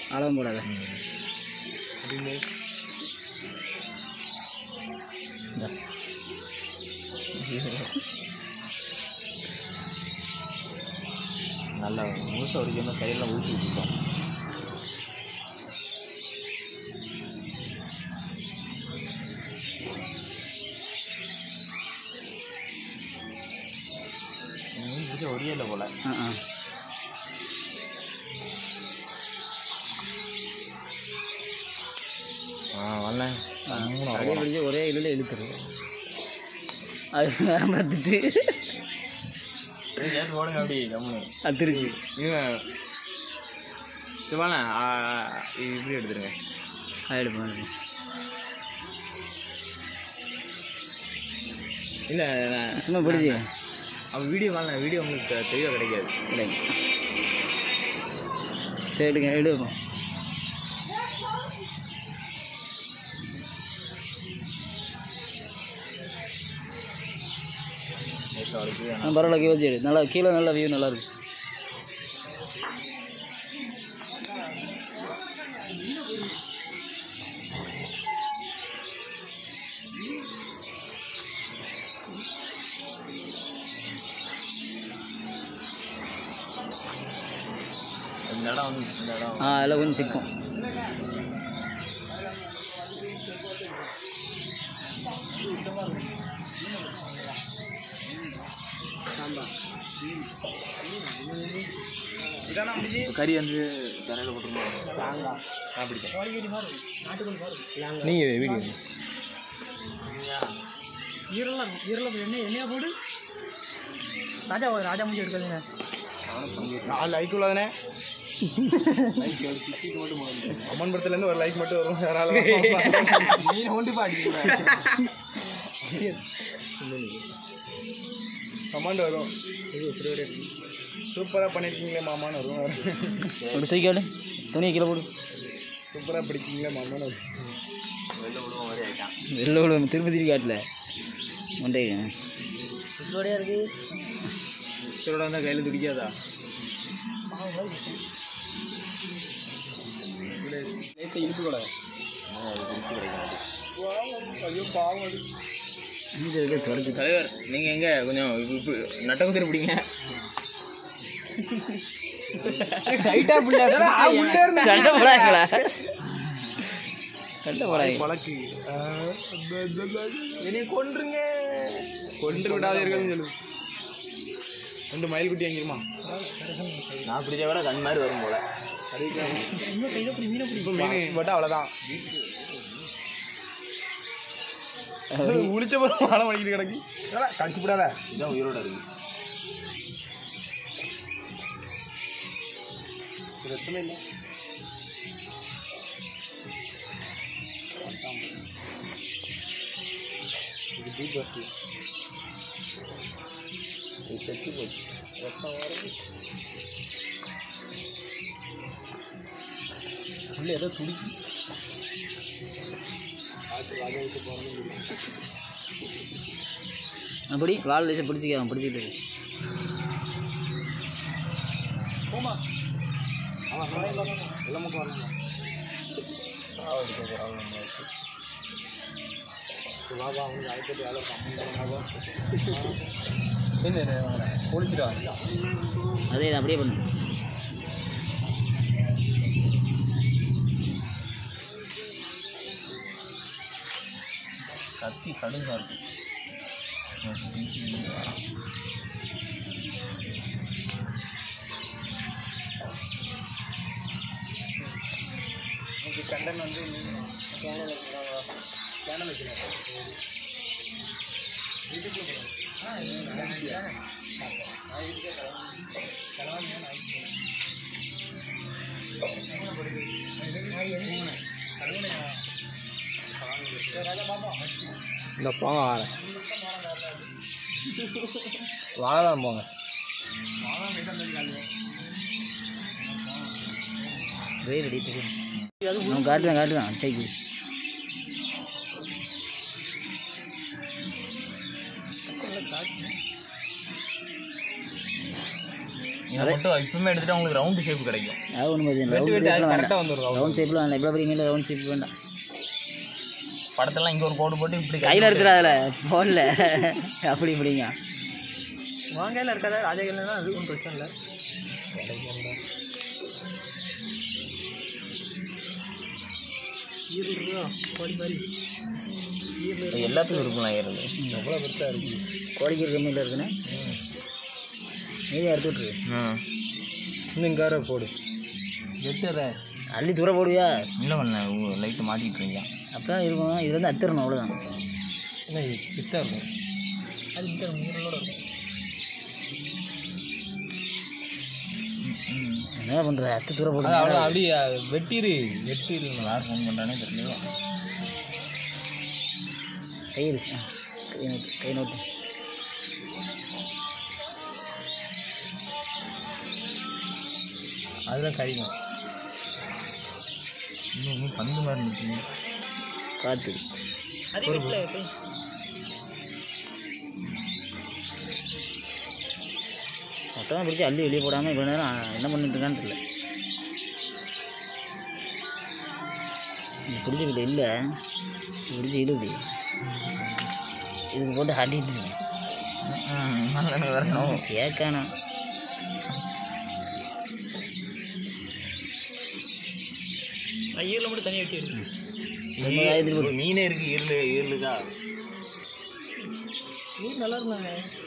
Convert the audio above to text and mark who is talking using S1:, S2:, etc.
S1: அளவும் போடாத இந்தா.
S2: நல்லா முழுசாக வரைக்கும் சைடில் ஊற்றி விட்டுட்டோம் மீன் ஒரே இல்லை போல
S1: ஆ ஆ
S2: ஆ வரல
S1: அப்படியே பிடிச்சி ஒரே இதில் இழுத்துரு அது வேற பார்த்துட்டு
S2: கேஸ் போடுங்க அப்படி கம்முனு
S1: அத்துருச்சு
S2: இவன் சிவானா இப்படி எடுத்துருங்க
S1: ஆயிடு போனது
S2: இல்லை
S1: சும்மா பிடிச்சி
S2: அவன் வீடியோ வாங்க வீடியோ உங்களுக்கு தெ- தெளிவாக கிடைக்காது
S1: இல்லைங்க சரி எடுங்க எடுப்போம்
S2: லேசாக வரைக்கும்
S1: ஆ பரவாயில்ல கீழே வச்சு எடு நல்லா கீழே நல்லா வியூ நல்லா இருக்கு
S2: இந்த இடம் வந்து இந்த இடம்
S1: ஆ அதில் கொஞ்சம் சிக்கும்
S2: கறி வந்து தரையில் போட்டுருந்தோம் நீங்கள் வீடியோ
S1: ஈரலாம் ஈரலாம் என்ன என்னையா போடு ராஜா ராஜா முடிஞ்சு எடுக்காதுங்க
S3: நாலு லைக் உள்ளதானே அம்மன் படத்துலேருந்து ஒரு லைக் மட்டும் வரும் வேற
S2: மீன் ஒன்று பாடி
S3: கமாண்ட் வரும் சூப்பராக பண்ணியிருக்கீங்களே மாமான்னு வரும்
S1: ஒரு தூக்கி துணியை கீழே போடு
S3: சூப்பராக பிடிக்கீங்களே மாமான்னு வரும்
S2: வெளில விடுவோம் மாதிரி ஆகிட்டான்
S1: வெளில விடுவோம் திரும்ப திரும்பி காட்டல மண்டே இதோடையா இருக்கு
S2: சூட வந்தால் கையில் துடிக்காதா
S3: இழுப்பு கூட ஐயோ பாவம் அது
S1: இது இருக்க தொடர்ச்சி
S2: தலைவர் நீங்கள் எங்கே கொஞ்சம் இப்போ நட்ட குதிரை பிடிங்க
S1: டைட்டா பிள்ளை சண்டை போடாங்களா சண்டை போடாங்க
S3: பழக்கு என்னை கொன்றுங்க கொன்று விடாதீர்கள்னு சொல்லு ரெண்டு மயில் குட்டி வாங்கிருமா
S2: நான் பிடிச்ச விட கண் மாதிரி வரும் போல
S3: இப்போ மீன் போட்டா அவ்வளோதான் உளிச்ச போல மாலை மணிக்கிட்டு கிடக்கு ஏடா, கடிச்சு விடாத
S2: இதுதான் உயிரோட இருக்கு
S3: பிரச்சனை இல்லை இது டீப் பஸ்ட் இது செத்து போச்சு ரத்தம் வரது உள்ள ஏதோ துடிக்கு
S1: அப்படி வால் லேசை பிடிச்சிக்க அவன் பிடிச்சிட்டு இருக்கு.
S3: போமா அவன் எல்லாம் மட்டும் வரணும் வாபா அவங்க ஆயிரத்தி வேலை என்ன குளிச்சுட்டா
S1: அதே இதை அப்படியே பண்ணு
S2: கத்தி கடுங்கா இருக்கு
S3: கண்டன் வந்து சேனல் சேனல் வைக்கிறேன்
S2: இந்த போங்க வாழ வாழலாம் போங்க
S1: வெயில் அடித்துக்கு அவன் காட்டுவேன் காட்டுவேன் சைக்கிள்
S2: இதை மட்டும் இப்பவுமே எடுத்துட்டு உங்களுக்கு ரவுண்டு ஷேப் கிடைக்கும்
S4: அது ஒன்றும் பிரச்சனை
S2: வெட்டி வெட்டி அது
S4: ரவுண்ட்
S2: கரெக்டாக வந்துடும்
S4: ரவுண்ட் ஷேப்பில் வேண்டாம் இவ்வளோ பெரிய மீனில் ரவுண்ட் ஷேப் வேண்டாம்
S2: படத்தெல்லாம் இங்கே ஒரு கோடு போட்டு இப்படி
S4: கையில் இருக்கிற அதில் ஃபோனில் அப்படி இப்படிங்க
S1: வாங்கையில் இருக்காதா ராஜா கையிலனா அது ஒன்றும் பிரச்சனை இல்லை ஈரல் இருக்கா கோழி மாதிரி ஈரல்
S2: எல்லாத்துக்கும் இருக்கும்லாம் ஏறுது
S1: எவ்வளோ பெருசாக இருக்கு
S4: கோழிக்கு இருக்க மீனில் இருக்குண்ணே மீதி அறுத்து விட்ரு
S2: ம்
S1: இன்னும் இங்கே போடு
S2: வெட்டுற
S4: அள்ளி தூர போடுவியா
S2: இல்லை பண்ண லைட்டு மாட்டிக்கிட்டு இருக்கீங்க
S4: அப்போ தான் இருக்கும் இது வந்து அத்திரணும் அவ்வளோதான்
S1: என்ன பிஸ்டாக இருக்கும் அது இந்த ஈரலோட இருக்கும்
S4: என்ன பண்ணுற அத்து தூர
S2: அது
S4: போடு
S2: அவ்வளோ அப்படியே வெட்டிரு வெட்டிரு யார் ஃபோன் பண்ணுறானே தெரியல
S4: கை இருக்கு ஆ, கை நோட்டு கை நோட்டு
S2: அதெல்லாம் கறிக்கும் இன்னும் இன்னும் பந்து மாதிரி நிற்குது
S4: காற்று
S1: அது வெட்டல போய்
S4: மொத்தமாக பிடிச்சி அள்ளி வெளியே போடாமல் இவ்வளோ நேரம் என்ன பண்ணிட்டு இருக்கான்னு தெரியல இது பிடிச்சிக்கிட்டு இல்லை பிடிச்சி இழுது இதுக்கு போட்டு ஆட்டிட்டு இருக்கேன்
S2: நல்ல வரணும்
S4: கேட்கானா
S1: நான் ஈரலை மட்டும் தனியாக வெட்டி இருக்கு
S2: ஒரு மீனே இருக்கு இருளு இருளுக்கா
S1: மீன் நல்லா இருந்தாங்க